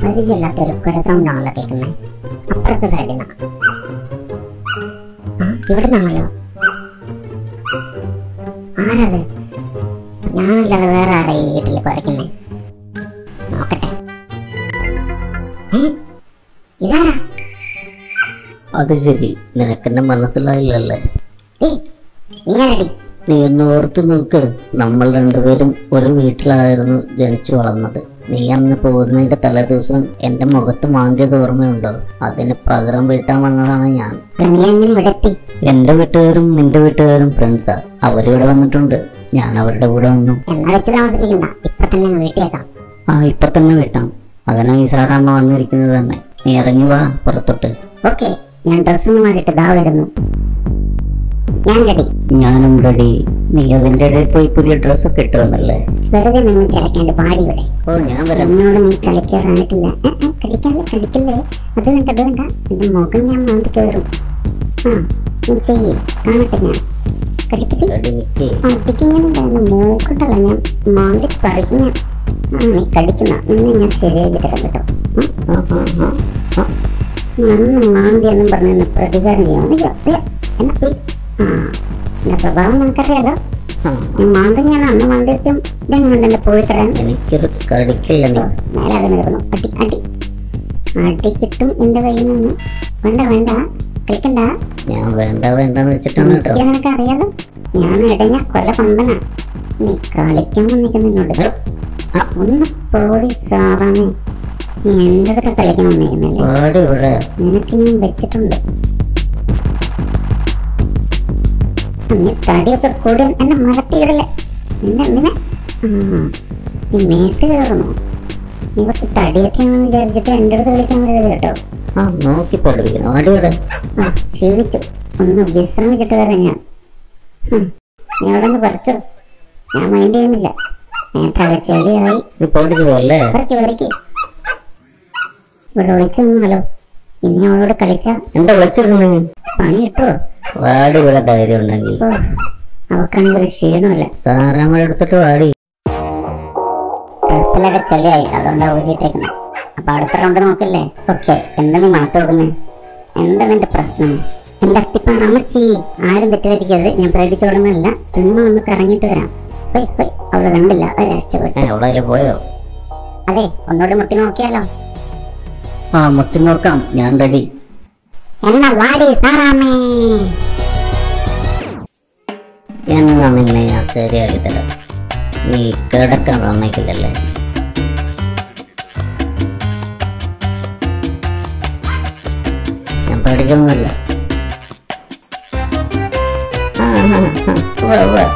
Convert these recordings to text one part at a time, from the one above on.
പരിചയമില്ലാത്തൊരു കുര sound ആണല്ലോ കേൾക്കുന്നത് അപ്പുറത്തെ സൈഡിൽ നിന്നാ ആ ഇവിടെ നിന്നാണല്ലോ ആരത് ഞാനല്ലാതെ വേറെ ആരാ ഈ വീട്ടിൽ കുരയ്ക്കുന്നേ നോക്കട്ടെ ഏ? ഇതാരാ അത് ശരി നിനക്കെന്നെ മനസ്സിലായില്ലല്ലേ ഏയ് നീ ആരടി നീ ഒന്ന് ഓർത്തു നോക്ക് നമ്മൾ രണ്ടുപേരും ഒരു വീട്ടിലായിരുന്നു ജനിച്ചു വളർന്നത് നീ അന്ന് പോകുന്നതിന്റെ തലേദിവസം എന്റെ മുഖത്ത് മാന്തിയത് ഓർമ്മയുണ്ടോ അതിന് പകരം വീട്ടാൻ വന്നതാണ് ഞാൻ അല്ല, നീ എങ്ങനെ ഇവിടെ എത്തി എന്റെ വീട്ടുകാരും നിന്റെ വീട്ടുകാരും ഫ്രണ്ട്സാ അവരിവിടെ വന്നിട്ടുണ്ട് ഞാൻ അവരുടെ കൂടെ വന്നു എന്നാ വെച്ച് താമസിപ്പിക്കണ്ട ഇപ്പൊ തന്നെ അങ്ങ് വീട്ടിലേക്കാം ആ ഇപ്പൊ തന്നെ വീട്ടാം അതിനാ ഈ സാറാമ്മ വന്നിരിക്കുന്നത് തന്നെ നീ ഇറങ്ങി വാ പുറത്തോട്ട് ഓക്കെ ഞാൻ ഡ്രസ് ഒന്ന് മാറിയിട്ട് ദാ വരുന്നു ഞാൻ റെഡി ഞാനും റെഡി നീ അതിന്റെ ഇടയിൽ പോയി പുതിയ ഡ്രസ്സൊക്കെ ഇട്ട് വന്നല്ലേ വെറുതെ നിങ്ങൾ ചിലക്കാണ്ട് പാടി ഇവിടെ ഓ ഞാൻ വരാം എന്നോട് നീ കളിക്കാറായിട്ടില്ല ഏ, ഏ, കളിക്കാല്ലേ കളിക്കല്ലേ അത് വേണ്ട അത് വേണ്ട എന്റെ മുഖം ഞാൻ മാന്തി കയറും ആ നീ ചെയ്യ് കാണട്ടെ ഞാൻ കളിക്കട്ടെ എടി നിക്ക് അടിക്ക് ഞാൻ ഉണ്ടായിരുന്നു മൂക്കുണ്ടല്ലോ ഞാൻ മാന്തി പറിക്കും ഞാൻ ആ നീ കടിക്കുന്ന നിന്നെ ഞാൻ ശരിയാക്കി തരാം കേട്ടോ ഉം, ആ, ആ, ആ, ആ. നന്ന് മാന്തി എന്നും പറഞ്ഞ് എന്നെ പ്രതികാരം ചെയ്യാം അയ്യോ അയ്യോ എന്നെ പോയി ആ എന്റെ സ്വഭാവം നിനക്കറിയാലോ ആ ഞാൻ മാന്തി ഞാൻ അന്ന് മാന്തിയിട്ടും ഇതെങ്ങനെ എന്നെ പോയി തരാൻ എനിക്കൊരു കടിക്കില്ല നീ മേലാകെ നിൽക്കുന്നു അടി അടി അടി കിട്ടും എന്റെ കയ്യിൽ നിന്ന് വേണ്ട വേണ്ട കളിക്കണ്ട ഞാൻ വേണ്ട വേണ്ടെന്ന് വെച്ചിട്ടാണ് കേട്ടോ എനിക്ക് നിനക്ക് അറിയാലോ ഞാൻ ഇടഞ്ഞ കൊല കൊമ്പനാ നീ കളിക്കാൻ വന്നിരിക്കുന്നു എന്നോട് ആ, ഒന്ന് പോടി സാറാണ് നീ എൻ്റെ അടുത്ത് കളിക്കാൻ വന്നിരിക്കുന്നില്ലേ പാടി ഇവിടെ നിനക്ക് ഞാൻ വെച്ചിട്ടുണ്ട് നീ തടിയൊക്കെ കൂടി എന്നെ മലത്തിയിടല്ലേ നിന്നെ നിന്നെ ആ, നീ മേത്ത് കയറുന്നു നീ കുറച്ച് തടിയൊക്കെ ആണെന്ന് വിചാരിച്ചിട്ട് എൻ്റെ അടുത്ത് കളിക്കാൻ വരരുത് കേട്ടോ ആ നോക്കി പഠിപ്പിക്കുന്നു പാടി ഇവിടെ ആ ക്ഷീണിച്ചു ഒന്ന് വിശ്രമിച്ചിട്ട് വരാം ഞാൻ ഹും, നീ അവിടെ നിന്ന് പറിച്ചോ ഞാൻ മൈൻഡ് ചെയ്യുന്നില്ല നേരത്തെ ചെളിയായി നീ പഠിച്ചു പോയല്ലേ വരയ്ക്ക് വരയ്ക്ക് ഇവിടെ ഒളിച്ചു നിന്നാലോ ഇനി അവളോട് കളിച്ച എന്താ വിളിച്ചിരുന്നു നീ പണി കിട്ടുമോ വാടി ഇവിടെ ധൈര്യം ഉണ്ടെങ്കിൽ ഓ അവക്കാണെങ്കിൽ ഒരു ക്ഷീണമല്ല സാറാമ്മ എടുത്തിട്ട് വാടി ഡ്രസ്സിലൊക്കെ ചെളിയായി അതുകൊണ്ടാ ഊരിയിട്ടേക്കുന്നത് അപ്പൊ അടുത്ത റൗണ്ട് നോക്കില്ലേ ഓക്കെ എന്താ നീ മണത്ത് നോക്കുന്നേ എന്താ നിന്റെ പ്രശ്നം എന്റെ അത്തിപ്പ അമ്മച്ചി ആരും തെറ്റിദ്ധരിക്കരുത് ഞാൻ പേടിച്ചോടുന്നല്ല ചുമ്മാ ഒന്ന് കറങ്ങിയിട്ട് വരാം പോയി പോയി അവള് കണ്ടില്ല അത് രക്ഷപ്പെട്ടു ഏ അവിടെ പോയോ അതെ ഒന്നുകൂടി മുട്ടി നോക്കിയാലോ ആ മുട്ടി നോക്കാം ഞാൻ റെഡി എന്നാ വാടി സാറാമേ എന്നാ നിന്നെ ഞാൻ ശരിയാക്കി തരാം നീ കിടക്കാൻ സമ്മതിക്കില്ലല്ലേ ഞാൻ പഠിച്ചൊന്നുമല്ല ആ, ആ, ആ, ഉവ്വ്, ഉവ്വ്.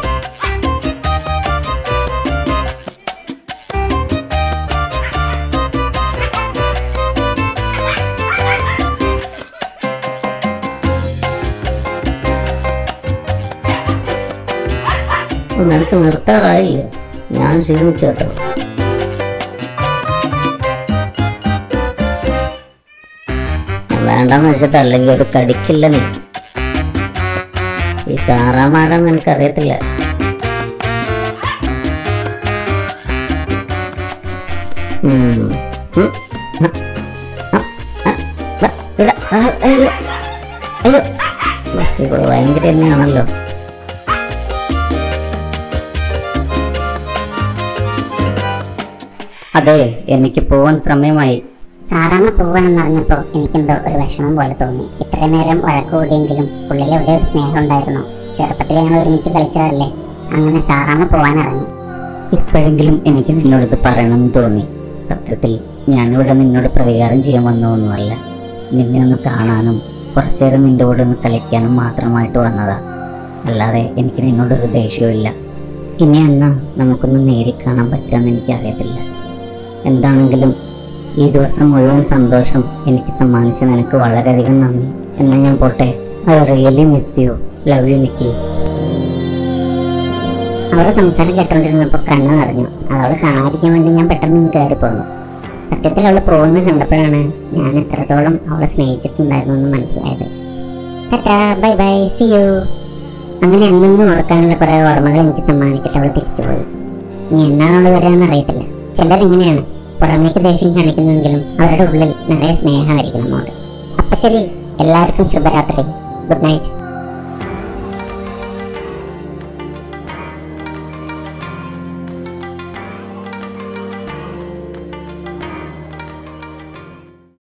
ഓ, നിനക്ക് നിർത്താറായില്ലേ ഞാൻ ക്ഷീണിച്ചു കേട്ടോ ഞാൻ വേണ്ടെന്ന് വെച്ചിട്ട് അല്ലെങ്കിൽ ഒരു കടിക്കില്ല നീ ഈ സാറാമാരാന്ന് നിനക്ക് അറിയത്തില്ല ഉം. ഉം. ആ. ആ. ആ. ദാ, ഇവിടെ. ആ, അയ്യോ അയ്യോ ഇവിടെ ഭയങ്കര തന്നെയാണല്ലോ അതെ എനിക്ക് പോവാൻ സമയമായി സാറാമ്മ പോവാണെന്ന് അറിഞ്ഞപ്പോ എനിക്കെന്തോ ഒരു വിഷമം പോലെ തോന്നി ഇത്രയും നേരം വഴക്ക് കൂടിയെങ്കിലും പുള്ളിയിൽ എവിടെ ഒരു സ്നേഹം ഉണ്ടായിരുന്നു ചെറുപ്പത്തിൽ ഞങ്ങൾ ഒരുമിച്ച് കളിച്ചതല്ലേ അങ്ങനെ സാറാമ്മ പോവാനിറങ്ങി ഇപ്പോഴെങ്കിലും എനിക്ക് നിന്നോട് ഇത് പറയണമെന്ന് തോന്നി സത്യത്തിൽ ഞാനിവിടെ നിന്നോട് പ്രതികാരം ചെയ്യാൻ വന്നതൊന്നുമല്ല നിന്നെ ഒന്ന് കാണാനും കുറച്ചു നേരം നിന്റെ കൂടെ ഒന്ന് കളിക്കാനും മാത്രമായിട്ട് വന്നതാ അല്ലാതെ എനിക്ക് നിന്നോടൊരു ദേഷ്യമില്ല ഇനി എന്നാ നമുക്കൊന്ന് നേരി കാണാൻ പറ്റുമെന്ന് എനിക്കറിയത്തില്ല എന്താണെങ്കിലും ഈ ദിവസം മുഴുവൻ സന്തോഷം എനിക്ക് സമ്മാനിച്ച നിനക്ക് വളരെയധികം നന്ദി എന്നാ ഞാൻ പോട്ടെ I really miss you love you Nikki അവളെ സംസാരം കേട്ടോണ്ടിരുന്നപ്പോ കണ്ണ് നിറഞ്ഞു അതവളെ കാണാതിരിക്കാൻ വേണ്ടി ഞാൻ പെട്ടെന്ന് ഇങ്ങ് കയറി പോന്നു സത്യത്തിൽ അവള് പോകുന്നത് കണ്ടപ്പോഴാണ് ഞാൻ എത്രത്തോളം അവളെ സ്നേഹിച്ചിട്ടുണ്ടായിരുന്നു എന്ന് മനസ്സിലായത് tata bye bye see you അങ്ങനെ എന്നെന്നും ഓർക്കാനുള്ള കുറെ ഓർമ്മകൾ എനിക്ക് സമ്മാനിച്ചിട്ട് അവൾ തിരിച്ചുപോയി ഇനി എന്നാണ് അവള് വരാന്ന് അറിയത്തില്ല ചിലരിങ്ങനെയാണ് പുറമേക്ക് ദേഷ്യം കാണിക്കുന്നുവെങ്കിലും അവരുടെ ഉള്ളിൽ നിറയെ സ്നേഹമായിരിക്കും നമ്മോട് അപ്പൊ ശരി എല്ലാവർക്കും ശുഭരാത്രി ഗുഡ് നൈറ്റ്